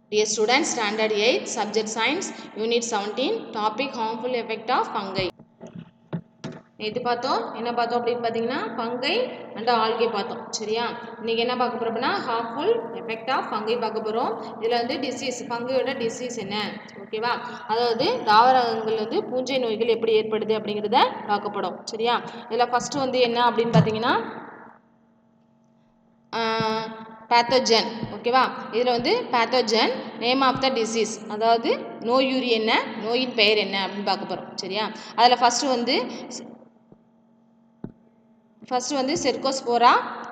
Dear students, Standard 8, Subject Science, Unit 17, Topic Harmful Effect of Fungi. இது பார்த்தோம் என்ன பார்த்தோம் அப்படின்னு பார்த்தீங்கன்னா ஃபங்கை அண்ட் ஆல்கே பார்த்தோம் சரியா இன்னைக்கு என்ன பார்க்க போகிறோம் அப்படின்னா ஹார்ம்ஃபுல் எஃபெக்ட் ஆஃப் ஃபங்கை பார்க்க போகிறோம் இதில் வந்து டிசீஸ் ஃபங்கையோட டிசீஸ் என்ன ஓகேவா அதாவது தாவரங்கள் வந்து பூஞ்சை நோய்கள் எப்படி ஏற்படுது அப்படிங்கிறத பார்க்கப்படும் சரியா இதில் ஃபஸ்ட்டு வந்து என்ன அப்படின்னு பார்த்தீங்கன்னா பேத்தோஜன் ஓகேவா இதில் வந்து pathogen name of the disease அதாவது நோயுரி என்ன நோயின் பெயர் என்ன அப்படின்னு பார்க்க போகிறோம் சரியா அதில் ஃபஸ்ட்டு வந்து ஃபஸ்ட்டு வந்து செர்கோஸ்போரா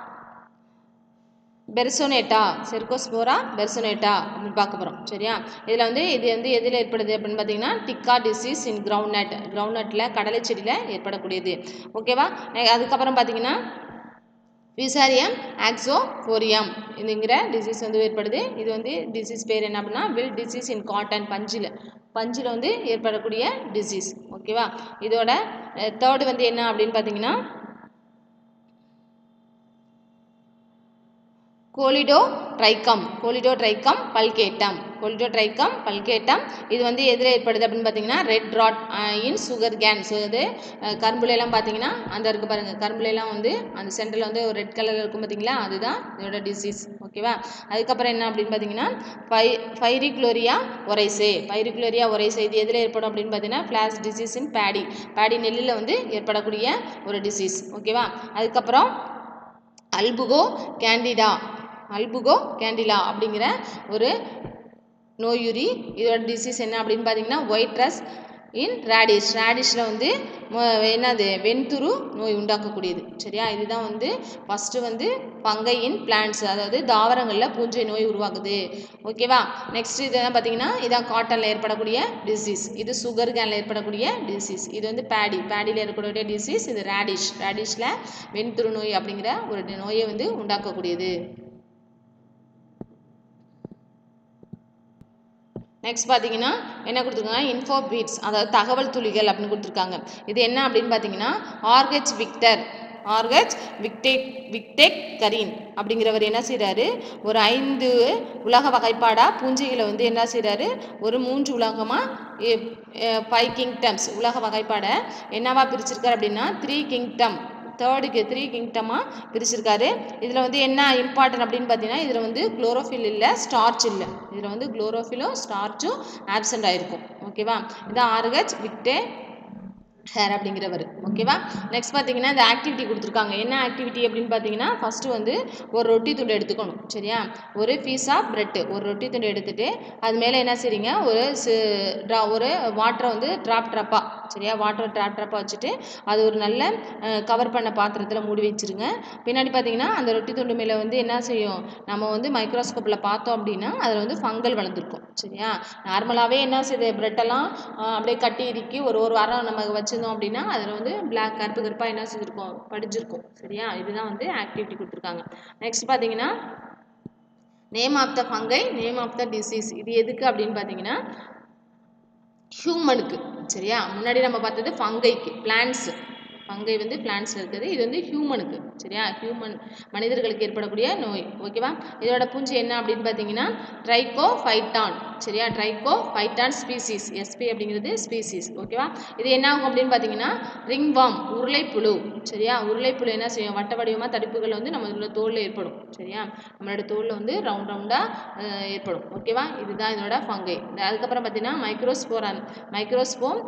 பெர்சோனேட்டா செர்கோஸ்போரா பெர்சோனேட்டா அப்படின்னு பார்க்க போகிறோம் சரியா இதில் வந்து இது வந்து எதில் ஏற்படுது அப்படின்னு பார்த்தீங்கன்னா tikka disease in groundnut கிரவுண்ட் நட்டில் கடலை செடியில் ஏற்படக்கூடியது ஓகேவா அதுக்கப்புறம் பார்த்தீங்கன்னா விசாரியம் ஆக்சோஃபோரியம் இதுங்கிற டிசீஸ் வந்து ஏற்படுது இது வந்து டிசீஸ் பேர் என்ன அப்படின்னா வில் டிசீஸ் இன் காட்டன் பஞ்சில் பஞ்சில் வந்து ஏற்படக்கூடிய டிசீஸ் ஓகேவா இதோட தேர்டு வந்து என்ன அப்படின்னு பார்த்தீங்கன்னா கோலிடோ ட்ரைக்கம் கோலிடோ ட்ரைக்கம் பல்கேட்டம் கோலிடோ ட்ரைக்கம் பல்கேட்டம் இது வந்து எதில் ஏற்படுது அப்படின்னு பார்த்தீங்கன்னா red rot in sugarcane so இது கரும்புலையெல்லாம் பார்த்தீங்கன்னா அந்த இருக்குது பாருங்கள் கரும்புலையெல்லாம் வந்து அந்த சென்டரில் வந்து ஒரு ரெட் கலரில் இருக்கும் பார்த்தீங்களா அதுதான் இதோட டிசீஸ் ஓகேவா அதுக்கப்புறம் என்ன அப்படின்னு பார்த்தீங்கன்னா ஃபை ஃபைரிக்ளோரியா ஒரைசே ஃபைரிக்ளோரியா ஒரைசே இது எதில் ஏற்படும் அப்படின்னு பார்த்தீங்கன்னா blast disease in paddy paddy நெல்லில் வந்து ஏற்படக்கூடிய ஒரு டிசீஸ் ஓகேவா அதுக்கப்புறம் அல்புகோ கேண்டிடா அல்புகோ கேண்டிலா அப்படிங்கிற ஒரு நோயுரி இதோட டிசீஸ் என்ன அப்படின்னு பார்த்தீங்கன்னா ஒயிட் ரஸ் இன் ரேடிஷ் ரேடிஷில் வந்து என்னது வெண்துரு நோய் உண்டாக்கக்கூடியது சரியா இதுதான் வந்து ஃபஸ்ட்டு வந்து பங்கை இன் பிளான்ட்ஸ் அதாவது தாவரங்களில் பூஞ்சை நோய் உருவாக்குது ஓகேவா நெக்ஸ்ட் இது என்ன பார்த்தீங்கன்னா இதான் காட்டனில் ஏற்படக்கூடிய டிசீஸ் இது சுகர் கேனில் ஏற்படக்கூடிய டிசீஸ் இது வந்து பேடி பேடியில் ஏற்படக்கூடிய டிசீஸ் இது ரேடிஷ் ரேடிஷில் வெண்துரு நோய் அப்படிங்கிற ஒரு நோயை வந்து உண்டாக்கக்கூடியது நெக்ஸ்ட் பார்த்தீங்கன்னா என்ன கொடுத்துருக்காங்க இன்ஃபோ பீட்ஸ் அதாவது தகவல் துளிகள் அப்படின்னு கொடுத்துருக்காங்க இது என்ன அப்படின்னு பார்த்தீங்கன்னா ஆர்கெச் விக்டர் ஆர்கச் விக்டேக் விக்டேக் கரீன் அப்படிங்கிறவர் என்ன செய்கிறாரு ஒரு ஐந்து உலக வகைப்பாடாக பூஞ்சைகளை வந்து என்ன செய்கிறாரு ஒரு மூன்று உலகமாக ஃபைவ் கிங்டம்ஸ் உலக வகைப்பாடை என்னவா பிரிச்சிருக்காரு அப்படின்னா த்ரீ கிங்டம் தேர்டுக்கு த்ரீ கிங்டமாக பிரிச்சிருக்காரு இதில் வந்து என்ன இம்பார்ட்டன் அப்படின்னு பார்த்தீங்கன்னா இதில் வந்து குளோரோஃபில் இல்லை ஸ்டார்ச் இல்லை இதில் வந்து குளோரோஃபிலும் ஸ்டார்ச்சும் ஆப்சண்ட் ஆகிருக்கும் ஓகேவா இதான் ஆர்கச் விக்டே ஹேர் அப்படிங்கிறவர் ஓகேவா நெக்ஸ்ட் பார்த்தீங்கன்னா இந்த ஆக்டிவிட்டி கொடுத்துருக்காங்க என்ன ஆக்டிவிட்டி அப்படின்னு பார்த்தீங்கன்னா ஃபஸ்ட்டு வந்து ஒரு ரொட்டி துண்டு எடுத்துக்கணும் சரியா ஒரு பீஸ் ஆஃப் ப்ரெட்டு ஒரு ரொட்டி துண்டு எடுத்துகிட்டு அது மேலே என்ன செய்றீங்க ஒரு ட்ரா ஒரு வாட்டரை வந்து ட்ராப் ட்ராப்பாக சரியா வாட்டர் ட்ராப் ட்ராப்பாக வச்சுட்டு அது ஒரு நல்ல கவர் பண்ண பாத்திரத்தில் மூடி வச்சுருங்க பின்னாடி பார்த்தீங்கன்னா அந்த ரொட்டி துண்டு மேலே வந்து என்ன செய்யும் நம்ம வந்து மைக்ரோஸ்கோப்பில் பார்த்தோம் அப்படின்னா அதில் வந்து ஃபங்கல் வளர்ந்துருக்கும் சரியா நார்மலாகவே என்ன செய்யுது ப்ரெட்டெல்லாம் அப்படியே கட்டி இறுக்கி ஒரு ஒரு வாரம் நம்ம வச்சுருந்தோம் அப்படின்னா அதில் வந்து பிளாக் கருப்பு கருப்பாக என்ன செஞ்சுருக்கோம் படிஞ்சிருக்கும் சரியா இதுதான் வந்து ஆக்டிவிட்டி கொடுத்துருக்காங்க நெக்ஸ்ட் பார்த்தீங்கன்னா name of the fungi name of the disease இது எதுக்கு அப்படின்னு பார்த்தீங்கன்னா ஹியூமனுக்கு சரியா முன்னாடி நம்ம பார்த்தது ஃபங்கைக்கு பிளான்ட்ஸு ஃபங்கை வந்து பிளான்ட்ஸில் இருக்குது இது வந்து ஹியூமனுக்கு சரியா ஹியூமன் மனிதர்களுக்கு ஏற்படக்கூடிய நோய் ஓகேவா இதோட பூஞ்சி என்ன அப்படின்னு பார்த்தீங்கன்னா ட்ரைகோ ஃபைட்டான் சரியா ட்ரைகோ ஃபைட்டான் ஸ்பீசிஸ் எஸ்பி அப்படிங்கிறது ஸ்பீசிஸ் ஓகேவா இது என்ன ஆகும் அப்படின்னு பார்த்தீங்கன்னா ரிங்வாம் உருளைப்புழு சரியா உருளைப்புழு என்ன செய்யும் வட்ட வடிவமாக தடுப்புகள் வந்து நம்மளோட தோலில் ஏற்படும் சரியா நம்மளோட தோலில் வந்து ரவுண்ட் ரவுண்டாக ஏற்படும் ஓகேவா இதுதான் இதோட ஃபங்கை அதுக்கப்புறம் பார்த்தீங்கன்னா மைக்ரோஸ்போரான் மைக்ரோஸ்போம்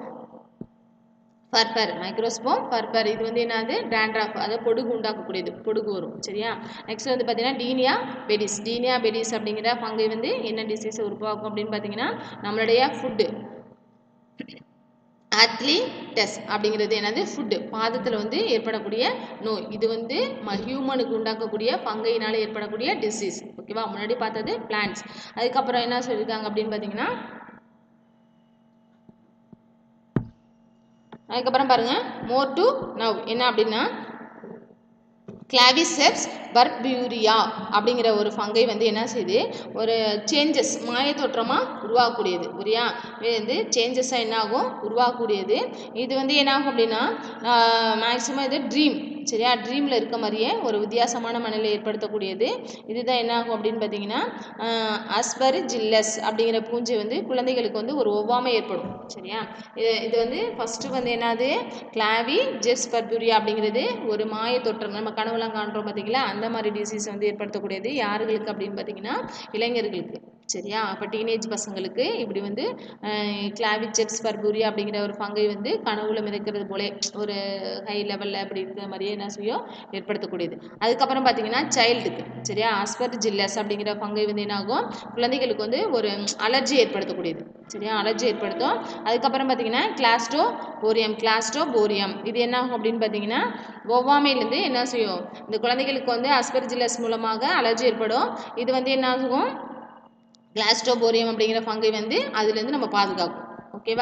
பர்பர் மைக்ரோஸ்போம் பர்பர் இது வந்து என்னது டேண்ட்ராஃப் அதாவது பொடுகு உண்டாக்கக்கூடியது பொடுகு வரும் சரியா நெக்ஸ்ட் வந்து பார்த்தீங்கன்னா டீனியா பெடிஸ் டீனியா பெடிஸ் அப்படிங்கிற ஃபங்கை வந்து என்ன டிசீஸை உருவாக்கும் அப்படின்னு பார்த்தீங்கன்னா நம்மளுடைய ஃபுட்டு அத்லீட்டஸ் அப்படிங்கிறது என்னது ஃபுட்டு பாதத்தில் வந்து ஏற்படக்கூடிய நோய் இது வந்து ஹியூமனுக்கு உண்டாக்கக்கூடிய ஃபங்கையினால் ஏற்படக்கூடிய டிசீஸ் ஓகேவா முன்னாடி பார்த்தது பிளான்ட்ஸ் அதுக்கப்புறம் என்ன சொல்லியிருக்காங்க அப்படின்னு பார்த்தீங்கன்னா அதுக்கப்புறம் பாருங்கள் மோர் டு நவ் என்ன அப்படின்னா கிளாவிசெப்ஸ் பர்பியூரியா அப்படிங்கிற ஒரு ஃபங்கை வந்து என்ன செய்யுது ஒரு சேஞ்சஸ் மாயத்தோற்றமாக உருவாகக்கூடியது புரியா இது வந்து சேஞ்சஸாக என்ன ஆகும் உருவாகக்கூடியது இது வந்து என்ன ஆகும் அப்படின்னா மேக்ஸிமம் இது ட்ரீம் சரியா ட்ரீமில் இருக்க மாதிரியே ஒரு வித்தியாசமான மனநிலை ஏற்படுத்தக்கூடியது இதுதான் என்ன ஆகும் அப்படின்னு பார்த்தீங்கன்னா அஸ்பர் ஜில்லஸ் அப்படிங்கிற பூஞ்சை வந்து குழந்தைகளுக்கு வந்து ஒரு ஒவ்வாமை ஏற்படும் சரியா இது இது வந்து ஃபஸ்ட்டு வந்து என்னது கிளாவி ஜெஸ் பர்புரியா அப்படிங்கிறது ஒரு மாய தொற்றம் நம்ம கனவுலாம் காண்றோம் பார்த்தீங்களா அந்த மாதிரி டிசீஸ் வந்து ஏற்படுத்தக்கூடியது யாருகளுக்கு அப்படின்னு பார்த்தீங்கன்னா இளைஞர்களுக்கு சரியா அப்போ டீனேஜ் பசங்களுக்கு இப்படி வந்து கிளாவிச்செட்ஸ் பர்பூரி அப்படிங்கிற ஒரு ஃபங்கை வந்து கனவுல மிதக்கிறது போல ஒரு ஹை லெவலில் அப்படி இருக்கிற மாதிரியே என்ன செய்யும் ஏற்படுத்தக்கூடியது அதுக்கப்புறம் பார்த்தீங்கன்னா சைல்டுக்கு சரியா ஆஸ்பர் ஜில்லஸ் அப்படிங்கிற ஃபங்கை வந்து என்ன ஆகும் குழந்தைகளுக்கு வந்து ஒரு அலர்ஜி ஏற்படுத்தக்கூடியது சரியா அலர்ஜி ஏற்படுத்தும் அதுக்கப்புறம் பார்த்தீங்கன்னா கிளாஸ்டோ போரியம் கிளாஸ்டோ போரியம் இது என்ன ஆகும் அப்படின்னு பார்த்தீங்கன்னா ஒவ்வாமையிலேருந்து என்ன செய்யும் இந்த குழந்தைகளுக்கு வந்து அஸ்பர்ஜிலஸ் மூலமாக அலர்ஜி ஏற்படும் இது வந்து என்ன ஆகும் கிளாஸ்டோபோரியம் அப்படிங்கிற ஃபங்கை வந்து அதுலேருந்து நம்ம பாதுகாக்கும் ஓகேவா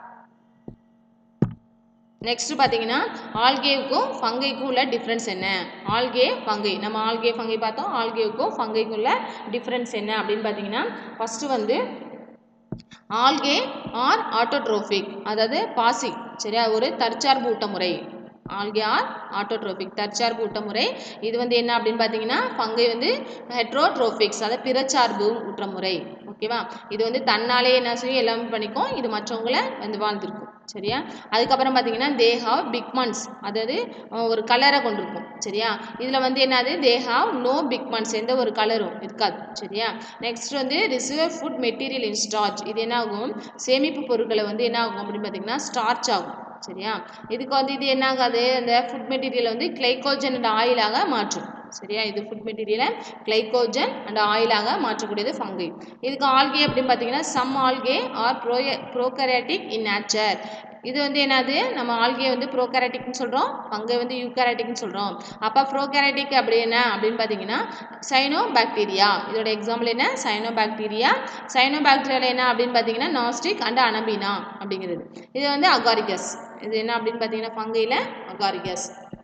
நெக்ஸ்ட் பார்த்தீங்கன்னா ஆல்கேவுக்கும் ஃபங்கைக்கும் உள்ள டிஃப்ரென்ஸ் என்ன ஆல்கே ஃபங்கை நம்ம ஆல்கே ஃபங்கை பார்த்தோம் ஆல்கேவுக்கும் ஃபங்கைக்கும் உள்ள டிஃப்ரென்ஸ் என்ன அப்படின்னு பார்த்தீங்கன்னா ஃபஸ்ட்டு வந்து ஆல்கே ஆர் ஆட்டோட்ரோஃபிக் அதாவது பாசி சரியா ஒரு தற்சார்பு ஊட்ட முறை ஆல்கே ஆர் ஆட்டோட்ரோபிக் தற்சார்பு ஊட்ட முறை இது வந்து என்ன அப்படின்னு பார்த்தீங்கன்னா ஃபங்கை வந்து ஹெட்ரோட்ரோபிக்ஸ் அதாவது பிறச்சார்பு ஊட்ட முறை ஓகேவா இது வந்து தன்னாலே என்ன செய்யும் எல்லாமே பண்ணிக்கும் இது மற்றவங்கள வந்து வாழ்ந்துருக்கும் சரியா அதுக்கப்புறம் பார்த்தீங்கன்னா தே ஹாவ் பிக்மன்ஸ் அதாவது அஹ், ஒரு கலரை கொண்டிருக்கும் சரியா இதில் வந்து என்னது தே ஹாவ் நோ பிக்மன்ஸ் எந்த ஒரு கலரும் இருக்காது சரியா நெக்ஸ்ட் வந்து reserve food material in starch இது என்ன ஆகும் சேமிப்பு பொருட்களை வந்து என்ன ஆகும் அப்படின்னு பார்த்தீங்கன்னா ஸ்டார்ச் ஆகும் சரியா இதுக்கு வந்து இது என்ன ஆகாது அந்த ஃபுட் மெட்டீரியலை வந்து கிளைக்கோஜன் அண்ட் ஆயிலாக மாற்றும் சரியா இது ஃபுட் மெட்டீரியலை கிளைக்கோஜன் அண்ட் ஆயிலாக மாற்றக்கூடியது ஃபங்கை இதுக்கு ஆல்கே அப்படின்னு பார்த்தீங்கன்னா சம் ஆல்கே ஆர் ப்ரோய ப்ரோகரேட்டிக் இன் நேச்சர் இது வந்து என்னது நம்ம ஆல்கே வந்து ப்ரோகரேட்டிக்னு சொல்கிறோம் ஃபங்கை வந்து யூகரேட்டிக்னு சொல்கிறோம் அப்போ ப்ரோகரேட்டிக் அப்படி என்ன அப்படின்னு பார்த்தீங்கன்னா சைனோ பாக்டீரியா இதோட எக்ஸாம்பிள் என்ன சைனோ பாக்டீரியா சைனோ பாக்டீரியாவில் என்ன அப்படின்னு பார்த்தீங்கன்னா நாஸ்டிக் அண்ட் அனபீனா அப்படிங்கிறது இது வந்து அகாரிகஸ் இது என்ன அப்படின்னு பார்த்தீங்கன்னா ஃபங்கையில் அகாரிகஸ்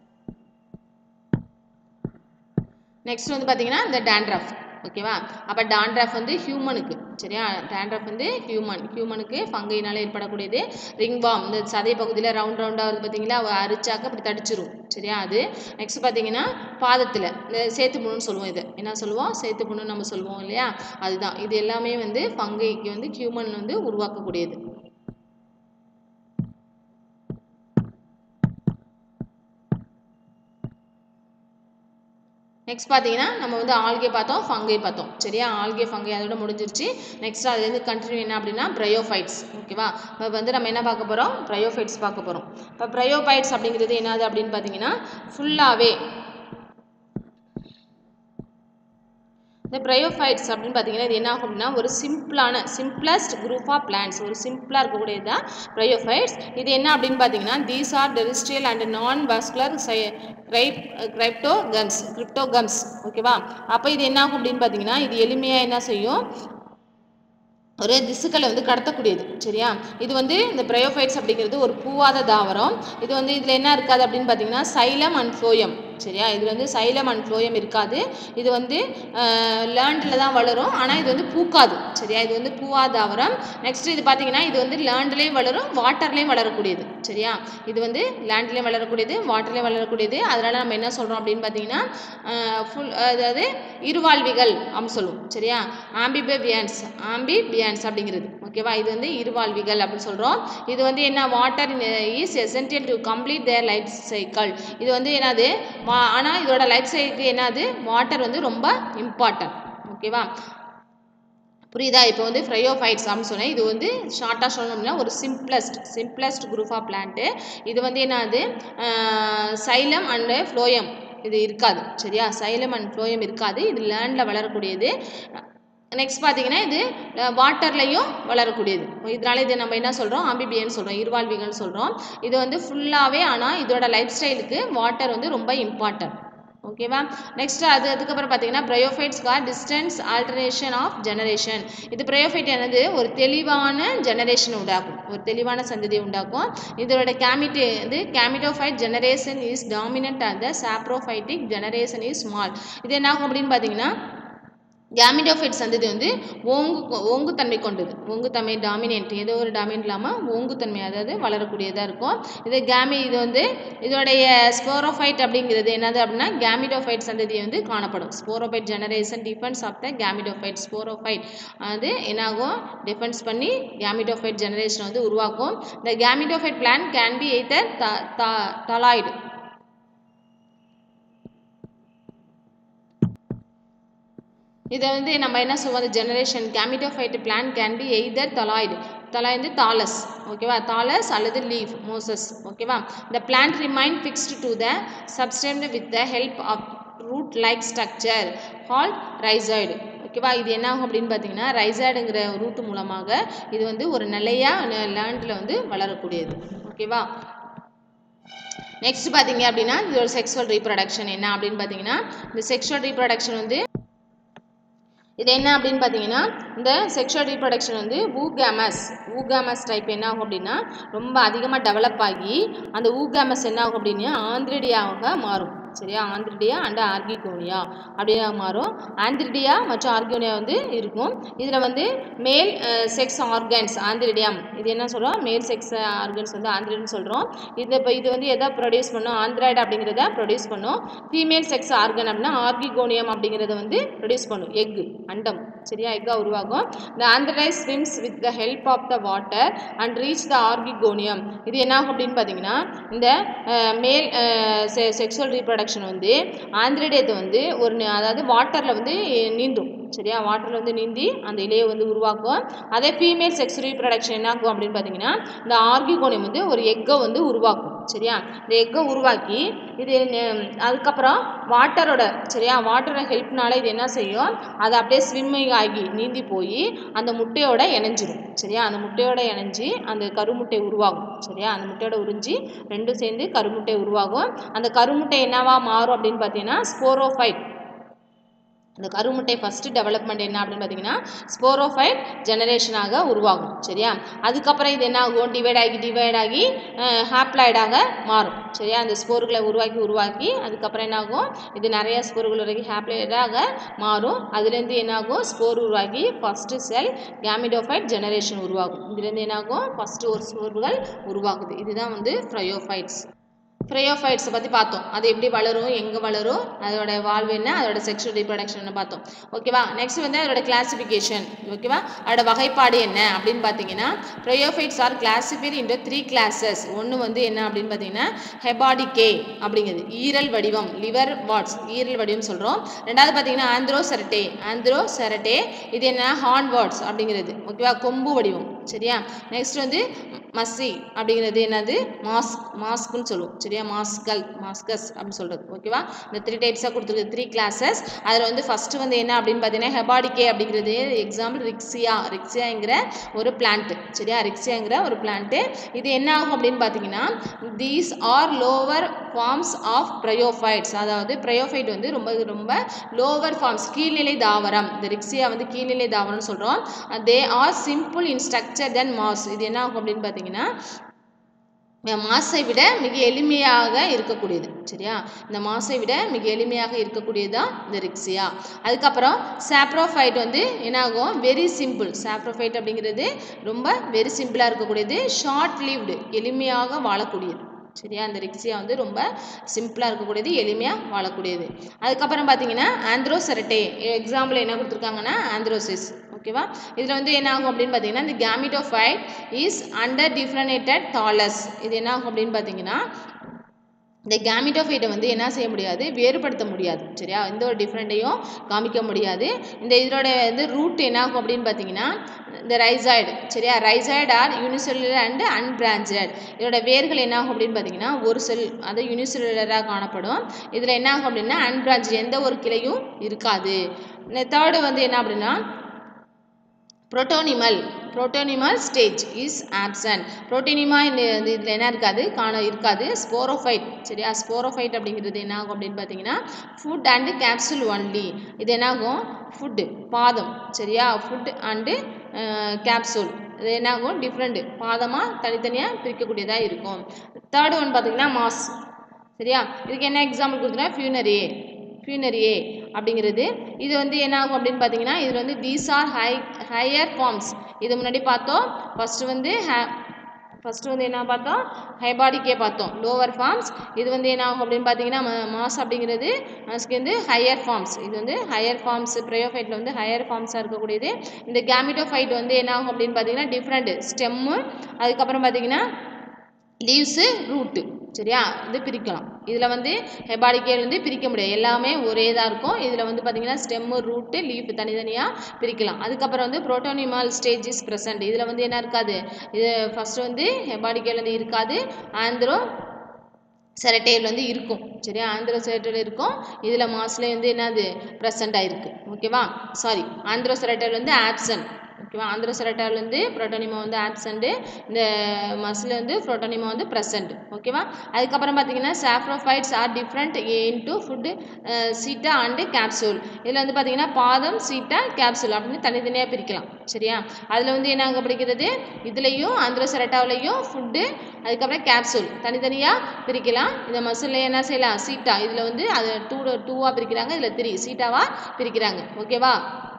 நெக்ஸ்ட் வந்து பார்த்தீங்கன்னா இந்த டேண்ட்ரஃப் ஓகேவா அப்போ டாண்ட்ரஃப் வந்து ஹியூமனுக்கு சரியா டேண்ட்ரஃப் வந்து ஹியூமன் ஹியூமனுக்கு ஃபங்கையினால ஏற்படக்கூடியது ரிங் பாம் இந்த சதை பகுதியில் ரவுண்ட் ரவுண்டாக வருது பார்த்தீங்களா அவ அரிச்சாக்க அப்படி தடிச்சிரும் சரியா அது நெக்ஸ்ட் பார்த்தீங்கன்னா பாதத்தில் இந்த சேத்து புண்ணுன்னு சொல்லுவோம் இது என்ன சொல்லுவோம் சேத்து புண்ணுன்னு நம்ம சொல்லுவோம் இல்லையா அதுதான் இது எல்லாமே வந்து ஃபங்கைக்கு வந்து ஹியூமன் வந்து உருவாக்கக்கூடியது நெக்ஸ்ட் பார்த்தீங்கன்னா நம்ம வந்து ஆல்கே பார்த்தோம் ஃபங்கை பார்த்தோம் சரியா ஆல்கே ஃபங்கை அதோட முடிஞ்சிருச்சு நெக்ஸ்ட் அதுலேருந்து கண்டினியூ என்ன அப்படின்னா ப்ரையோஃபைட்ஸ் ஓகேவா இப்போ வந்து நம்ம என்ன பார்க்க போகிறோம் ப்ரையோஃபைட்ஸ் பார்க்க போகிறோம் இப்போ ப்ரையோபைட்ஸ் அப்படிங்கிறது என்னது அப்படின்னு பார்த்தீங்கன்னா ஃபுல்லாகவே இந்த ப்ரையோஃபைட்ஸ் அப்படின்னு பார்த்தீங்கன்னா இது என்ன ஆகும் அப்படின்னா ஒரு சிம்பிளான சிம்பிளஸ்ட் குரூப் ஆஃப் பிளான்ஸ் ஒரு சிம்பிளாக இருக்கக்கூடியது தான் ப்ரையோஃபைட்ஸ் இது என்ன அப்படின்னு பார்த்தீங்கன்னா these are terrestrial and non vascular சை கிரைப் கிரைப்டோகன்ஸ் கிரிப்டோகம்ஸ் ஓகேவா அப்போ இது என்ன ஆகும் அப்படின்னு பார்த்தீங்கன்னா இது எளிமையாக என்ன செய்யும் ஒரு திசுக்களை வந்து கடத்தக்கூடியது சரியா இது வந்து இந்த பிரயோஃபைட்ஸ் அப்படிங்கிறது ஒரு பூவாத தாவரம் இது வந்து இதில் என்ன இருக்காது அப்படின்னு பார்த்தீங்கன்னா சைலம் அண்ட் ஃப்ளோயம் சரியா இது வந்து சைலம் அண்ட் ஃப்ளோயம் இருக்காது இது வந்து லேண்டில் தான் வளரும் ஆனால் இது வந்து பூக்காது சரியா இது வந்து பூவாத தாவரம் நெக்ஸ்ட் இது பார்த்தீங்கன்னா இது வந்து லேண்ட்லேயும் வளரும் வாட்டர்லேயும் வளரக்கூடியது சரியா இது வந்து லேண்ட்லேயும் வளரக்கூடியது வாட்டர்லேயும் வளரக்கூடியது அதனால் நம்ம என்ன சொல்கிறோம் அப்படின்னு பார்த்தீங்கன்னா ஃபுல் அதாவது இருவாழ்விகள் அப்படின்னு சொல்லுவோம் சரியா ஆம்பிபியன்ஸ் ஆம்பிபியன்ஸ் அப்படிங்கிறது ஓகேவா இது வந்து இருவாழ்விகள் அப்படின்னு சொல்கிறோம் இது வந்து என்ன water is essential to complete their life cycle இது வந்து என்னது ஆனால் இதோட லைஃப் சைக்கிள் என்னது வாட்டர் வந்து ரொம்ப இம்பார்ட்டன்ட் ஓகேவா புரியுதா இப்போ வந்து ஃப்ரையோஃபைட்ஸ் அப்படின்னு சொன்னேன் இது வந்து ஷார்ட்டாக சொல்லணும்னா ஒரு simplest simplest group of plant இது வந்து என்னது சைலம் அண்டு ஃப்ளோயம் இது இருக்காது சரியா சைலம் அண்ட் ஃப்ளோயம் இருக்காது இது லேண்டில் வளரக்கூடியது நெக்ஸ்ட் பார்த்தீங்கன்னா இது வாட்டர்லையும் வளரக்கூடியது இதனால இது நம்ம என்ன சொல்கிறோம் ஆம்பிபியன் சொல்கிறோம் இருவாழ்விகள்னு சொல்கிறோம் இது வந்து ஃபுல்லாகவே ஆனால் இதோட லைஃப் ஸ்டைலுக்கு வாட்டர் வந்து ரொம்ப இம்பார்ட்டன்ட் ஓகேவா நெக்ஸ்ட் அது அதுக்கப்புறம் பார்த்தீங்கன்னா ப்ரையோஃபைட்ஸ்க்காக டிஸ்டன்ஸ் ஆல்டர்னேஷன் ஆஃப் ஜெனரேஷன் இது ப்ரையோஃபைட் என்னது ஒரு தெளிவான ஜெனரேஷன் உண்டாக்கும் ஒரு தெளிவான சந்ததியை உண்டாக்கும் இதோட கேமிட்டு வந்து gametophyte generation is dominant and the saprophytic generation is small இது என்ன ஆகும் அப்படின்னு பார்த்தீங்கன்னா கேமிடோஃபைட் சந்ததி வந்து ஓங்கு ஓங்குத்தன்மை கொண்டது ஓங்குத்தன்மை டாமினேட் ஏதோ ஒரு டாமினேட் இல்லாமல் ஓங்குத்தன்மை அதாவது வளரக்கூடியதாக இருக்கும் இது கேமி இது வந்து இதோடைய ஸ்போரோஃபைட் அப்படிங்கிறது என்னது அப்படின்னா கேமிடோஃபைட் சந்ததி வந்து காணப்படும் sporophyte generation defence of the gametophyte sporophyte அது என்னாகும் டிஃபென்ஸ் பண்ணி கேமிடோஃபைட் ஜெனரேஷன் வந்து உருவாக்கும் இந்த gametophyte plant can be either thalloid இதை வந்து நம்ம என்ன சொல்லுவோம் அந்த generation gametophyte plant can be either thalloid தலாய் வந்து தாலஸ் ஓகேவா தாலஸ் அல்லது லீஃப் மோசஸ் ஓகேவா இந்த plant remain fixed to the substrate with the help of root like structure called rhizoid ஓகேவா இது என்ன ஆகும் அப்படின்னு பார்த்தீங்கன்னா ரைசாய்டுங்கிற ரூட் மூலமாக இது வந்து ஒரு நிலையாக லேண்டில் வந்து வளரக்கூடியது ஓகேவா நெக்ஸ்ட் பார்த்தீங்க அப்படின்னா இது ஒரு செக்ஸுவல் ரீப்ரொடக்ஷன் என்ன அப்படின்னு பார்த்தீங்கன்னா இந்த செக்ஷுவல் ரீப்ரொடக்ஷன் வந்து இது என்ன அப்படின்னு பார்த்தீங்கன்னா இந்த செக்ஷுவல் ரீப்ரொடக்ஷன் வந்து ஊகேமஸ் ஊகேமஸ் டைப் என்ன ஆகும் அப்படின்னா ரொம்ப அதிகமாக டெவலப் ஆகி அந்த ஊகேமஸ் என்ன ஆகும் அப்படின்னா ஆந்திரடியாக மாறும் சரியா ஆந்திரிடியா அண்ட் ஆர்கிகோனியா அப்படியே மாறும் ஆந்திரிடியா மற்றும் ஆர்கியோனியா வந்து இருக்கும் இதில் வந்து மேல் செக்ஸ் ஆர்கன்ஸ் ஆந்திரிடியம் இது என்ன சொல்கிறோம் மேல் செக்ஸ் ஆர்கன்ஸ் வந்து ஆந்திரின்னு சொல்கிறோம் இது இப்போ இது வந்து எதை ப்ரொடியூஸ் பண்ணும் ஆந்திராய்டு அப்படிங்கிறத ப்ரொடியூஸ் பண்ணும் ஃபீமேல் செக்ஸ் ஆர்கன் அப்படின்னா ஆர்கிகோனியம் அப்படிங்கிறத வந்து ப்ரொடியூஸ் பண்ணும் எக் அண்டம் சரியா எக்காக உருவாகும் இந்த ஆந்திரைஸ் swims with the help of the water and reach the archegonium இது என்ன ஆகும் அப்படின்னு பார்த்தீங்கன்னா இந்த மேல் செக்ஷுவல் ரீப்ரொடக்ஷன் வந்து ஆந்திரேடியத்தை வந்து ஒரு நி- அதாவது வாட்டரில் வந்து நீந்தும் சரியா வாட்டரில் வந்து நீந்தி அந்த இலையை வந்து உருவாக்கும் அதே ஃபீமேல் செக்ஸ் ரீப்ரொடக்ஷன் என்ன ஆகும் அப்படின்னு பார்த்தீங்கன்னா இந்த ஆர்கிகோனியம் வந்து ஒரு எக்கை வந்து உருவாக்கும் சரியா இந்த எக்கை உருவாக்கி இது நெ- அதுக்கப்புறம் வாட்டரோட சரியா வாட்டரோட ஹெல்ப்னால இது என்ன செய்யும் அது அப்படியே ஸ்விம்மிங் ஆகி நீந்தி போய் அந்த முட்டையோட இணைஞ்சிரும் சரியா அந்த முட்டையோட இணைஞ்சி அந்த கருமுட்டை உருவாகும் சரியா அந்த முட்டையோட உறிஞ்சி ரெண்டும் சேர்ந்து கருமுட்டை உருவாகும் அந்த கருமுட்டை என்னவா மாறும் அப்படின்னு பார்த்தீங்கன்னா ஸ்போரோஃபைட் இந்த கருமுட்டை ஃபஸ்ட்டு டெவலப்மெண்ட் என்ன அப்படின்னு பார்த்தீங்கன்னா ஸ்போரோஃபைட் ஜெனரேஷனாக உருவாகும் சரியா அதுக்கப்புறம் இது என்ன ஆகும் டிவைட் ஆகி டிவைட் ஆகி ஹாப்ளாய்டாக மாறும் சரியா அந்த ஸ்போர்களை உருவாக்கி உருவாக்கி அதுக்கப்புறம் என்ன ஆகும் இது நிறைய ஸ்போர்கள் உருவாக்கி ஹாப்ளாய்டாக மாறும் அதுலேருந்து என்ன ஆகும் ஸ்போர் உருவாகி ஃபஸ்ட்டு செல் கேமிடோஃபைட் ஜெனரேஷன் உருவாகும் இதுலேருந்து என்ன ஆகும் ஃபஸ்ட்டு ஒரு ஸ்போர்கள் உருவாகுது இதுதான் வந்து ஃப்ரையோஃபைட்ஸ் ஃப்ரையோஃபைட்ஸை பற்றி பார்த்தோம் அது எப்படி வளரும் எங்கே வளரும் அதோட வாழ்வு என்ன அதோட செக்ஷுவல் ரீப்ரொடக்ஷன் பார்த்தோம் ஓகேவா நெக்ஸ்ட் வந்து அதோட கிளாசிஃபிகேஷன் ஓகேவா அதோட வகைப்பாடு என்ன அப்படின்னு பார்த்தீங்கன்னா bryophytes are classified into three classes ஒன்று வந்து என்ன அப்படின்னு பார்த்தீங்கன்னா ஹெபாடிகே அப்படிங்கிறது ஈரல் வடிவம் லிவர் வாட்ஸ் ஈரல் வடிவம் சொல்கிறோம் ரெண்டாவது பார்த்தீங்கன்னா ஆந்த்ரோ செரட்டே ஆந்த்ரோ செரட்டே இது என்ன ஹார்ன் வாட்ஸ் அப்படிங்கிறது ஓகேவா கொம்பு வடிவம் சரியா நெக்ஸ்ட் வந்து மஸ்ஸி அப்படிங்கிறது என்னது மாஸ்க் மாஸ்க்குன்னு சொல்லுவோம் சரியா மாஸ்கல் மாஸ்கஸ் அப்படின்னு சொல்கிறது ஓகேவா இந்த த்ரீ டைப்ஸாக கொடுத்துருக்கு த்ரீ கிளாஸஸ் அதில் வந்து ஃபஸ்ட்டு வந்து என்ன அப்படின்னு பார்த்தீங்கன்னா ஹெபாடிகே அப்படிங்கிறது எக்ஸாம்பிள் ரிக்ஸியா ரிக்ஸியாங்கிற ஒரு பிளான்ட்டு சரியா ரிக்ஸியாங்கிற ஒரு பிளான்ட்டு இது என்ன ஆகும் அப்படின்னு பார்த்தீங்கன்னா these are lower forms of bryophytes அதாவது ப்ரையோஃபைட் வந்து ரொம்ப ரொம்ப லோவர் ஃபார்ம்ஸ் கீழ்நிலை தாவரம் இந்த ரிக்ஸியா வந்து கீழ்நிலை தாவரம்னு சொல்கிறோம் they are simple in structure then moss இது என்ன ஆகும் அப்படின்னு பார்த்தீங்கன்னா மாசை விட மிக எளிமையாக இருக்கக்கூடியது சரியா இந்த மாசை விட மிக எளிமையாக இருக்கக்கூடியது தான் இந்த ரிக்ஸியா அதுக்கப்புறம் சாப்ரோஃபைட் வந்து என்னாகும் வெரி சிம்பிள் சாப்ரோஃபைட் அப்படிங்கிறது ரொம்ப வெரி சிம்பிளாக இருக்கக்கூடியது ஷார்ட் லிவ்டு எளிமையாக வாழக்கூடியது சரியா அந்த ரிக்ஸியா வந்து ரொம்ப சிம்பிளாக இருக்கக்கூடியது எளிமையாக வாழக்கூடியது அதுக்கப்புறம் பார்த்தீங்கன்னா ஆந்த்ரோசெரட்டே எக்ஸாம்பிள் என்ன கொடுத்துருக்காங்கன்னா ஆந்த்ரோசிஸ் ஓகேவா இதில் வந்து என்ன ஆகும் அப்படின்னு பார்த்தீங்கன்னா இந்த gametophyte is under differentiated thallus இது என்ன ஆகும் அப்படின்னு பார்த்தீங்கன்னா இந்த கேமிட்டோஃபைட்டை வந்து என்ன செய்ய முடியாது வேறுபடுத்த முடியாது சரியா எந்த ஒரு டிஃப்ரெண்ட்டையும் காமிக்க முடியாது இந்த இதோட வந்து ரூட் என்ன ஆகும் அப்படின்னு பார்த்தீங்கன்னா இந்த ரைசாய்டு சரியா rhizoid are unicellular and unbranched இதோட வேர்கள் என்ன ஆகும் அப்படின்னு பார்த்தீங்கன்னா ஒரு செல் அது யூனிசெல்லுலராக காணப்படும் இதில் என்ன ஆகும் அப்படின்னா அன்பிராஞ்சட் எந்த ஒரு கிளையும் இருக்காது இந்த தேர்டு வந்து என்ன அப்படின்னா protonemal protonemal stage is absent protonema இந்த இதில் என்ன இருக்காது காண இருக்காது ஸ்போரோஃபைட் சரியா ஸ்போரோஃபைட் அப்படிங்கிறது என்ன ஆகும் அப்படின்னு பார்த்தீங்கன்னா ஃபுட் அண்டு கேப்சூல் ஒன்லி இது என்ன ஆகும் ஃபுட்டு பாதம் சரியா ஃபுட் அண்டு கேப்சூல் இது என்ன ஆகும் டிஃப்ரெண்ட்டு பாதமாக தனித்தனியாக பிரிக்கக்கூடியதாக இருக்கும் தேர்ட் ஒன் பார்த்தீங்கன்னா மாஸ் சரியா இதுக்கு என்ன எக்ஸாம்பிள் கொடுத்துருன்னா ஃபியூனரியே ஃபியூனரியே அப்படிங்கிறது இது வந்து என்ன ஆகும் அப்படின்னு பார்த்தீங்கன்னா இதில் வந்து these are high higher forms இது முன்னாடி பார்த்தோம் ஃபஸ்ட்டு வந்து ஹே ஃபஸ்ட்டு வந்து என்ன பார்த்தோம் ஹைபாடிக்கே பார்த்தோம் லோவர் ஃபார்ம்ஸ் இது வந்து என்ன ஆகும் அப்படின்னு பார்த்தீங்கன்னா மாஸ் அப்படிங்கிறது மாஸ்க்கு வந்து ஹையர் ஃபார்ம்ஸ் இது வந்து ஹையர் ஃபார்ம்ஸ் ப்ரையோஃபைட்டில் வந்து ஹையர் ஃபார்ம்ஸாக இருக்கக்கூடியது இந்த கேமிட்டோஃபைட் வந்து என்ன ஆகும் அப்படின்னு பார்த்தீங்கன்னா டிஃப்ரெண்ட் ஸ்டெம்மு அதுக்கப்புறம் பார்த்தீங்கன்னா லீவ்ஸு ரூட்டு சரியா இது பிரிக்கலாம் இதில் வந்து ஹெபாடிக்கேல் வந்து பிரிக்க முடியாது எல்லாமே ஒரே தான் இருக்கும் இதில் வந்து பார்த்தீங்கன்னா ஸ்டெம்மு ரூட்டு லீஃப் தனித்தனியாக பிரிக்கலாம் அதுக்கப்புறம் வந்து புரோட்டோனிமால் ஸ்டேஜ் இஸ் ப்ரெசன்ட் இதில் வந்து என்ன இருக்காது இது ஃபஸ்ட்டு வந்து ஹெபாடிக்கேல் வந்து இருக்காது ஆந்திரோ செரட்டையில் வந்து இருக்கும் சரியா ஆந்திரோ செரட்டையில் இருக்கும் இதில் மாஸ்ல வந்து என்னது ப்ரெசண்ட் ஆயிருக்கு ஓகேவா சாரி ஆந்திரோ செரட்டையில் வந்து ஆப்சன்ட் ஓகேவா ஆந்திரோ செரட்டாவில் வந்து புரோட்டோனிமா வந்து ஆப்சண்ட்டு இந்த மசில் வந்து புரோட்டோனிமா வந்து ப்ரெசண்ட் ஓகேவா அதுக்கப்புறம் பார்த்தீங்கன்னா saprophytes are different into foot seta and capsule இதில் வந்து பார்த்தீங்கன்னா பாதம் சீட்டா கேப்சூல் அப்படின்னு தனித்தனியாக பிரிக்கலாம் சரியா அதில் வந்து என்ன அங்கே பிடிக்கிறது இதுலேயும் ஆந்திரோ செரட்டாவிலையும் ஃபுட்டு அதுக்கப்புறம் கேப்சூல் தனித்தனியாக பிரிக்கலாம் இந்த மசிலில் என்ன செய்யலாம் சீட்டா இதில் வந்து அது டூ டூவாக பிரிக்கிறாங்க இதில் த்ரீ சீட்டாவாக பிரிக்கிறாங்க ஓகேவா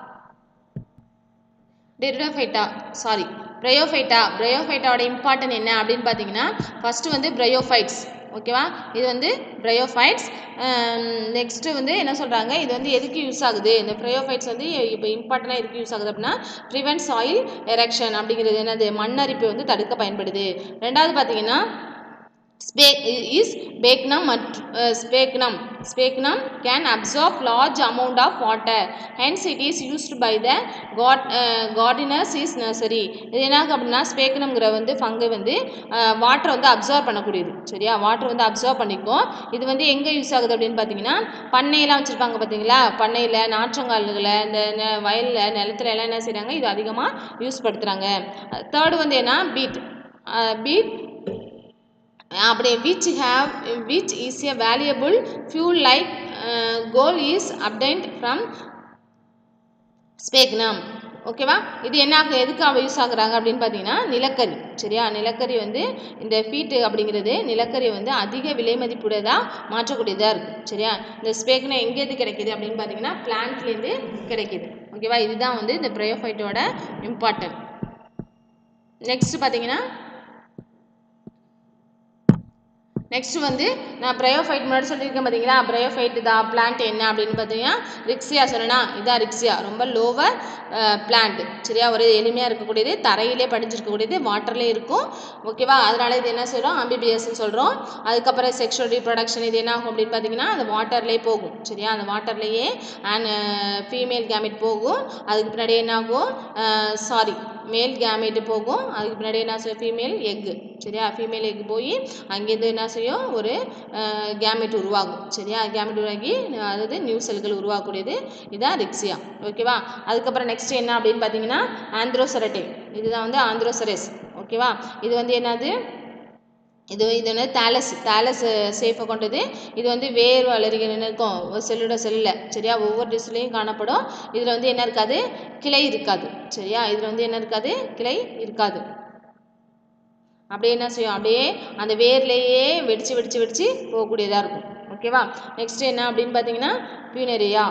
டெரிடோஃபைட்டா சாரி ப்ரையோஃபைட்டா ப்ரையோஃபைட்டாவோட இம்பார்ட்டன் என்ன அப்படின்னு பார்த்தீங்கன்னா ஃபஸ்ட்டு வந்து ப்ரையோஃபைட்ஸ் ஓகேவா இது வந்து ப்ரையோஃபைட்ஸ் நெக்ஸ்ட்டு வந்து என்ன சொல்கிறாங்க இது வந்து எதுக்கு யூஸ் ஆகுது இந்த ப்ரையோஃபைட்ஸ் வந்து இப்போ இம்பார்ட்டனாக எதுக்கு யூஸ் ஆகுது அப்படின்னா ப்ரிவென்ட் சாயில் எரெக்ஷன் அப்படிங்கிறது என்னது மண்ணரிப்பை வந்து தடுக்க பயன்படுது ரெண்டாவது பார்த்தீங்கன்னா ஸ்பே இஸ் பேக்னம் மற்றும் sphagnum sphagnum can absorb large amount of water hence it is used by the காட் கார்டினர்ஸ் இஸ் நர்சரி இது என்ன அப்படின்னா ஸ்பேக்னம்ங்கிற வந்து ஃபங்கு வந்து வாட்டரை வந்து அப்சர்வ் பண்ணக்கூடியது சரியா வாட்டர் வந்து அப்சர்வ் பண்ணிக்கும் இது வந்து எங்கே யூஸ் ஆகுது அப்படின்னு பார்த்தீங்கன்னா பண்ணையெல்லாம் வச்சுருப்பாங்க பார்த்தீங்களா பண்ணையில் நாற்றங்கால்களில் இந்த நெ- வயல்ல நிலத்துல எல்லாம் என்ன செய்கிறாங்க இது அதிகமாக யூஸ் படுத்துகிறாங்க தேர்டு வந்து என்ன பீட் பீட் அப்படி which have which is a valuable fuel like coal is obtained from sphagnum ஓகேவா இது என்ன ஆகு- எதுக்கு அவ யூஸ் ஆகுறாங்க அப்படின்னு பார்த்தீங்கன்னா நிலக்கரி சரியா நிலக்கரி வந்து இந்த ஃபீட்டு அப்படிங்கிறது நிலக்கரி வந்து அதிக விலை மதிப்புடையதாக மாற்றக்கூடியதாக இருக்குது சரியா இந்த ஸ்பேக்னா எங்கேருந்து கிடைக்குது அப்படின்னு பார்த்தீங்கன்னா பிளான்ட்லேருந்து கிடைக்குது ஓகேவா இதுதான் வந்து இந்த ப்ரையோஃபைட்டோட இம்பார்ட்டன்ட் நெக்ஸ்ட் பார்த்தீங்கன்னா நெக்ஸ்ட் வந்து நான் ப்ரையோஃபைட் முன்னாடி சொல்லியிருக்கேன் பார்த்தீங்களா ப்ரையோஃபைட் தான் பிளான்ட் என்ன அப்படின்னு பார்த்தீங்கன்னா ரிக்ஸியா சொன்னா இதான் ரிக்ஸியா ரொம்ப லோவர் பிளான்ட் சரியா ஒரு எளிமையாக இருக்கக்கூடியது தரையிலே படிஞ்சிருக்கக்கூடியது வாட்டர்லேயே இருக்கும் ஓகேவா அதனால இது என்ன சொல்கிறோம் ஆம்பிபிஎஸ்ன்னு சொல்கிறோம் அதுக்கப்புறம் செக்ஷுவல் ரீப்ரொடக்ஷன் இது என்ன ஆகும் அப்படின்னு பார்த்தீங்கன்னா அந்த வாட்டர்லேயே போகும் சரியா அந்த வாட்டர்லேயே அண்ட் ஃபீமேல் கேமெட் போகும் அதுக்கு பின்னாடி என்ன ஆகும் சாரி மேல் கேமெட் போகும் அதுக்கு பின்னாடி என்ன செய்யும் ஃபீமேல் எக்கு சரியா ஃபீமேல் எக் போய் அங்கேருந்து என்ன செய்யும் ஒரு கேமெட் உருவாகும் சரியா கேமெட் உருவாகி அதாவது நியூ செல்கள் உருவாகக்கூடியது இதான் ரிக்ஸியா ஓகேவா அதுக்கப்புறம் நெக்ஸ்ட் என்ன அப்படின்னு பார்த்தீங்கன்னா ஆந்த்ரோசரட்டே இதுதான் வந்து ஆந்த்ரோசரஸ் ஓகேவா இது வந்து என்னது இது இது வந்து தாலஸ் தாலஸ் சேஃபை கொண்டது இது வந்து வேர் வளர்கிற இருக்கும் ஒரு செல்லோட செல்லில் சரியா ஒவ்வொரு டிஷ்லையும் காணப்படும் இதில் வந்து என்ன இருக்காது கிளை இருக்காது சரியா இதில் வந்து என்ன இருக்காது கிளை இருக்காது அப்படியே என்ன செய்யும் அப்படியே அந்த வேர்லேயே வெடிச்சு வெடிச்சு வெடிச்சு போகக்கூடியதாக இருக்கும் ஓகேவா நெக்ஸ்ட் என்ன அப்படின்னு பார்த்தீங்கன்னா பியூனரியா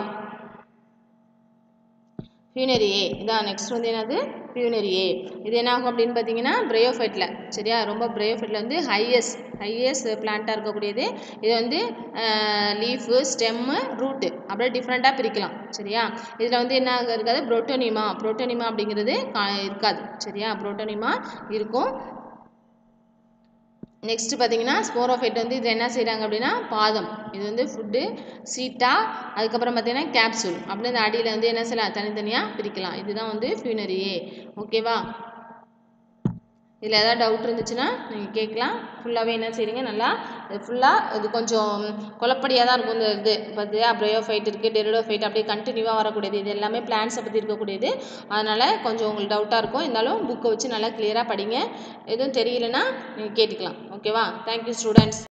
பியூனரியே இதான் நெக்ஸ்ட் வந்து என்னது பியூனரியே இது என்ன ஆகும் அப்படின்னு பார்த்தீங்கன்னா பிரயோஃபைட்டில் சரியா ரொம்ப பிரயோஃபைட்டில் வந்து ஹையஸ்ட் ஹையஸ்ட் பிளான்ட்டாக இருக்கக்கூடியது இது வந்து லீஃபு ஸ்டெம்மு ரூட்டு அப்படியே டிஃப்ரெண்ட்டாக பிரிக்கலாம் சரியா இதில் வந்து என்ன ஆக- இருக்காது புரோட்டோனிமா புரோட்டோனிமா அப்படிங்கிறது கா- இருக்காது சரியா புரோட்டோனிமா இருக்கும் நெக்ஸ்ட் பார்த்தீங்கன்னா ஸ்போரோஃபைட் வந்து இது என்ன செய்கிறாங்க அப்படின்னா பாதம் இது வந்து ஃபுட்டு சீட்டா அதுக்கப்புறம் பார்த்தீங்கன்னா கேப்சூல் அப்படி இந்த அடியில் வந்து என்ன செய்யலாம் தனித்தனியாக பிரிக்கலாம் இதுதான் வந்து ஃபியூனரியே ஓகேவா இதில் ஏதாவது டவுட் இருந்துச்சுன்னா நீங்கள் கேட்கலாம் ஃபுல்லாகவே என்ன செய்றீங்க நல்லா இது ஃபுல்லாக இது கொஞ்சம் குழப்படியாக தான் இருக்கும் இந்த இது பார்த்தியா ப்ரையோஃபைட் இருக்குது டெரிடோஃபைட் அப்படியே கண்டினியூவாக வரக்கூடியது இது எல்லாமே பிளான்ஸை பற்றி இருக்கக்கூடியது அதனால் கொஞ்சம் உங்களுக்கு டவுட்டாக இருக்கும் இருந்தாலும் புக்கை வச்சு நல்லா கிளியராக படிங்க எதுவும் தெரியலனா நீங்கள் கேட்டுக்கலாம் ஓகேவா தேங்க்யூ ஸ்டூடெண்ட்ஸ்